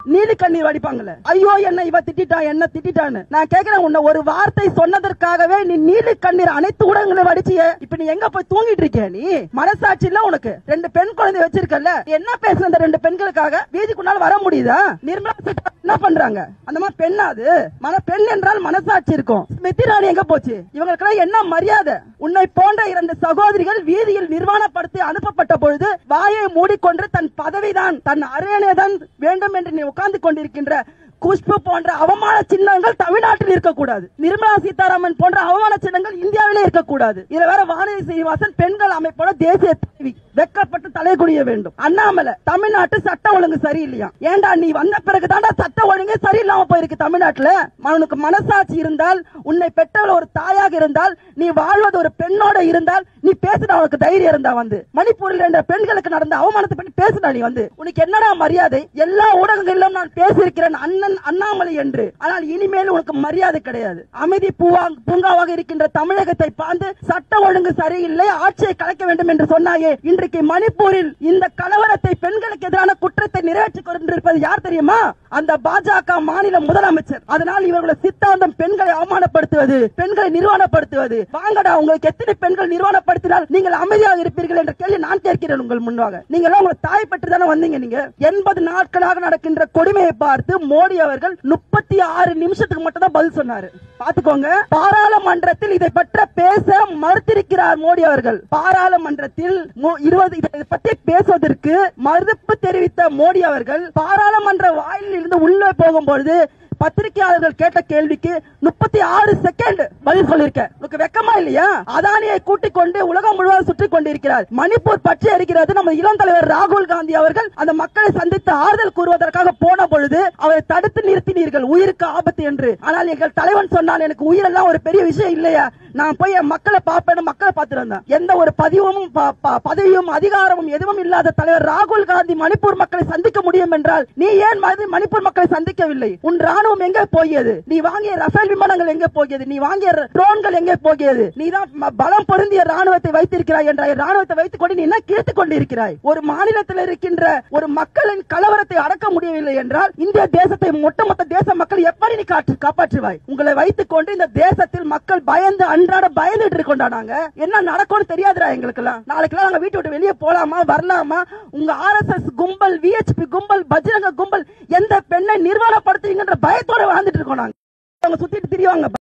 நீலி கண்ணீர் வடிப்பாங்கல்ல ஐயோ என்ன இவ திட்டிட்டா என்ன திட்டிட்டான்னு நான் கேக்குறேன் உன்னை ஒரு வார்த்தை சொன்னதற்காகவே நீ நீலி கண்ணீர் அனைத்து ஊடகங்களும் வடிச்சிய இப்ப நீ எங்க போய் தூங்கிட்டு இருக்கிய நீ மனசாட்சி இல்ல உனக்கு ரெண்டு பெண் குழந்தை வச்சிருக்கல நீ என்ன பேசுன இந்த ரெண்டு பெண்களுக்காக வீதிக்குள்ளால வர முடியுதா நிர்மலா சீதாராமன் என்ன பண்றாங்க அந்த மாதிரி பெண்ணா அது மன பெண் என்றால் மனசாட்சி இருக்கும் ஸ்மிருதி இராணி எங்க போச்சு இவங்களுக்கெல்லாம் என்ன மரியாதை உன்னை போன்ற இரண்டு சகோதரிகள் வீதியில் நிர்வாணப்படுத்தி அனுப்பப்பட்ட பொழுது வாயை மூடிக்கொண்டு தன் பதவிதான் தன் அரியணைதான் வேண்டும் என்று நீ உட்கார்ந்து கொண்டிருக்கின்ற குஷ்பு போன்ற அவமான சின்னங்கள் தமிழ்நாட்டில் இருக்கக்கூடாது நிர்மலா சீதாராமன் போன்ற அவமான சின்னங்கள் இந்தியாவிலே இருக்கக்கூடாது இதுல வேற வானதி சீனிவாசன் பெண்கள் அமைப்போட தேசிய தலைவி வெக்கப்பட்டு தலை குனிய வேண்டும் அண்ணாமலை தமிழ்நாட்டு சட்ட ஒழுங்கு சரியில்லையா ஏண்டா நீ வந்த பிறகு தாண்டா சட்ட ஒழுங்கு சரியில்லாம போயிருக்கு தமிழ்நாட்டுல உனக்கு மனசாட்சி இருந்தால் உன்னை பெற்றவள் ஒரு தாயாக இருந்தால் நீ வாழ்வது ஒரு பெண்ணோட இருந்தால் நீ பேசுடா உனக்கு தைரியம் இருந்தா வந்து மணிப்பூரில் ரெண்டு பெண்களுக்கு நடந்த அவமானத்தை பற்றி பேசுடா நீ வந்து உனக்கு என்னடா மரியாதை எல்லா ஊடகங்களிலும் நான் பேசியிருக்கிறேன் அண்ணன் அண்ணாமலை என்று ஆனால் இனிமேல் உனக்கு மரியாதை கிடையாது அமைதி பூவா பூங்காவாக இருக்கின்ற தமிழகத்தை பார்த்து சட்ட ஒழுங்கு சரியில்லை ஆட்சியை கலைக்க வேண்டும் என்று சொன்னாயே இன்றைக்கு மணிப்பூரில் இந்த கலவரத்தை பெண்களுக்கு எதிரான குற்றத்தை நிறைவேற்றிக் கொண்டிருப்பது யார் தெரியுமா அந்த பாஜக மாநில முதலமைச்சர் அதனால் இவர்களோட சித்தாந்தம் பெண்களை அவமானப்படுத்துவது பெண்களை நிர்வாணப்படுத்துவது வாங்கடா உங்களுக்கு எத்தனை பெண்கள் நிர்வாணப்படுத்தினால் நீங்கள் அமைதியாக இருப்பீர்கள் என்ற கேள்வி நான் கேட்கிறேன் உங்கள் முன்பாக நீங்க எல்லாம் உங்களை தாய் பெற்று தானே வந்தீங்க நீங்க எண்பது நாட்களாக நடக்கின்ற கொடுமையை பார்த்து மோடி அவர்கள் முப்பத்தி ஆறு நிமிஷத்துக்கு மட்டும் தான் பதில் சொன்னாரு பாத்துக்கோங்க பாராளுமன்றத்தில் இதை பற்றி பேச மறுத்திருக்கிறார் மோடி அவர்கள் பாராளுமன்றத்தில் மு- இருபது இதை பற்றி பேசுவதற்கு மறுப்பு தெரிவித்த மோடி அவர்கள் பாராளுமன்ற வாயிலில் இருந்து உள்ளே போகும்பொழுது பத்திரிகையாளர்கள் கேட்ட கேள்விக்கு முப்பத்தி ஆறு செகண்ட் பதில் சொல்லிருக்க உனக்கு வெக்கமா இல்லையா அதானியை கூட்டிக் கொண்டு உலகம் முழுவதும் சுற்றி கொண்டிருக்கிறார் மணிப்பூர் பற்றி அறிகிறது நம்ம இளம் தலைவர் ராகுல் காந்தி அவர்கள் அந்த மக்களை சந்தித்து ஆறுதல் கூறுவதற்காக போன பொழுது அவரை தடுத்து நிறுத்தினீர்கள் உயிருக்கு ஆபத்து என்று ஆனால் எங்கள் தலைவன் சொன்னான் எனக்கு உயிரெல்லாம் ஒரு பெரிய விஷயம் இல்லையா நான் போய் என் மக்களை பார்ப்பேன் மக்களை பார்த்துட்டு வந்தேன் எந்த ஒரு பதிவும் ப- ப- பதவியும் அதிகாரமும் எதுவும் இல்லாத தலைவர் ராகுல் காந்தி மணிப்பூர் மக்களை சந்திக்க முடியும் என்றால் நீ ஏன் மறு- மணிப்பூர் மக்களை சந்திக்கவில்லை உன் ராணுவம் எங்கே போகியது நீ வாங்கிய ரஃபேல் விமானங்கள் எங்கே போகியது நீ வாங்கிய ட்ரோன்கள் எங்கே போகியது நீ தான் ம- பலம் பொருந்திய ராணுவத்தை வைத்திருக்கிறாய் என்ற ராணுவத்தை வைத்துக் கொண்டு நீ என்ன கீழ்த்துக் கொண்டிருக்கிறாய் ஒரு மாநிலத்தில் இருக்கின்ற ஒரு மக்களின் கலவரத்தை அடக்க முடியவில்லை என்றால் இந்திய தேசத்தை ஒட்டுமொத்த தேச மக்கள் எப்படி நீ காற்று காப்பாற்றுவாய் உங்களை வைத்துக் கொண்டு இந்த தேசத்தில் மக்கள் பயந்து அன்றாட பயந்துட்டு கொண்டாடாங்க என்ன நடக்கும்னு தெரியாதுடா எங்களுக்கு எல்லாம் நாளைக்கு நாங்க வீட்டை விட்டு வெளியே போலாமா வரலாமா உங்க ஆர்எஸ்எஸ் கும்பல் விஹெச்பி கும்பல் பஜ்ரங்க கும்பல் எந்த பெண்ணை நிர்வாணப்படுத்துவீங்கன்ற பயத்தோட வாழ்ந்துட்டு இருக்கோம் நாங்க அவங்க சுத்திட்டு திரிவாங்க